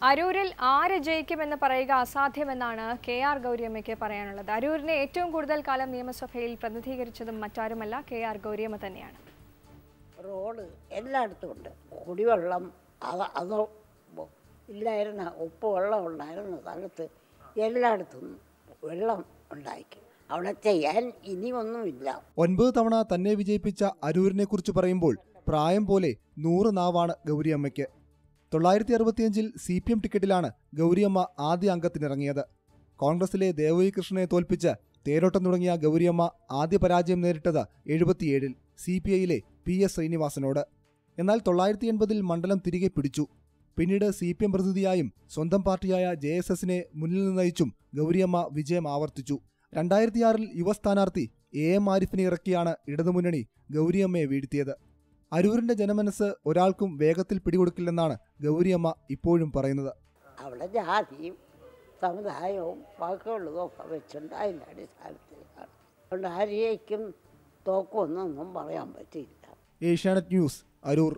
അരൂരിൽ ആര് ജയിക്കുമെന്ന് പറയുക അസാധ്യമെന്നാണ് കെ ആർ ഗൗരിയമ്മയ്ക്ക് പറയാനുള്ളത് അരൂരിനെ ഏറ്റവും കൂടുതൽ കാലം നിയമസഭയിൽ പ്രതിനിധീകരിച്ചതും മറ്റാരുമല്ല കെ ആർ ഗൗരിയമ്മ തന്നെയാണ് റോഡ് എല്ലായിടത്തും ഉണ്ട് കുടിവെള്ളം അത് അത് ഇല്ലായിരുന്ന ഉപ്പ് വെള്ളം ഉണ്ടായിരുന്ന സ്ഥലത്ത് എല്ലായിടത്തും വെള്ളം ഉണ്ടാക്കി അവിടെ ചെയ്യാൻ ഇനിയൊന്നുമില്ല ഒൻപത് തവണ തന്നെ വിജയിപ്പിച്ച അരൂരിനെ കുറിച്ച് പറയുമ്പോൾ പ്രായം പോലെ നൂറ് നാവാണ് ഗൗരിയമ്മയ്ക്ക് തൊള്ളായിരത്തി അറുപത്തിയഞ്ചിൽ സി പി എം ടിക്കറ്റിലാണ് ഗൗരിയമ്മ ആദ്യ അംഗത്തിനിറങ്ങിയത് കോൺഗ്രസിലെ ദേവകി കൃഷ്ണനെ തോൽപ്പിച്ച് തേരോട്ടം തുടങ്ങിയ ഗൗരിയമ്മ ആദ്യ പരാജയം നേരിട്ടത് എഴുപത്തിയേഴിൽ സി പി ഐയിലെ പി എസ് ശ്രീനിവാസനോട് എന്നാൽ തൊള്ളായിരത്തി എൺപതിൽ മണ്ഡലം തിരികെ പിടിച്ചു പിന്നീട് സി പി എം പ്രതിനിധിയായും സ്വന്തം പാർട്ടിയായ ജെ എസ് എസിനെ മുന്നിൽ നിന്ന് നയിച്ചും ഗൗരിയമ്മ വിജയം ആവർത്തിച്ചു രണ്ടായിരത്തിയാറിൽ യുവ സ്ഥാനാർത്ഥി എ എം ആരിഫിനെ ഇറക്കിയാണ് ഇടതുമുന്നണി ഗൗരിയമ്മയെ വീഴ്ത്തിയത് അരൂരിന്റെ ജനമനസ് ഒരാൾക്കും വേഗത്തിൽ പിടികൊടുക്കില്ലെന്നാണ് ഗൗരിയമ്മ ഇപ്പോഴും പറയുന്നത് അവിടെ ജാതിയും സമുദായവും ബാക്കിയുള്ളതും ഒക്കെ വെച്ചുണ്ടായില്ല അടിസ്ഥാനത്തിലാണ് അതുകൊണ്ട് ആരെയും തോക്കുമെന്നൊന്നും പറയാൻ പറ്റിയില്ല ഏഷ്യാനെറ്റ് ന്യൂസ് അരൂർ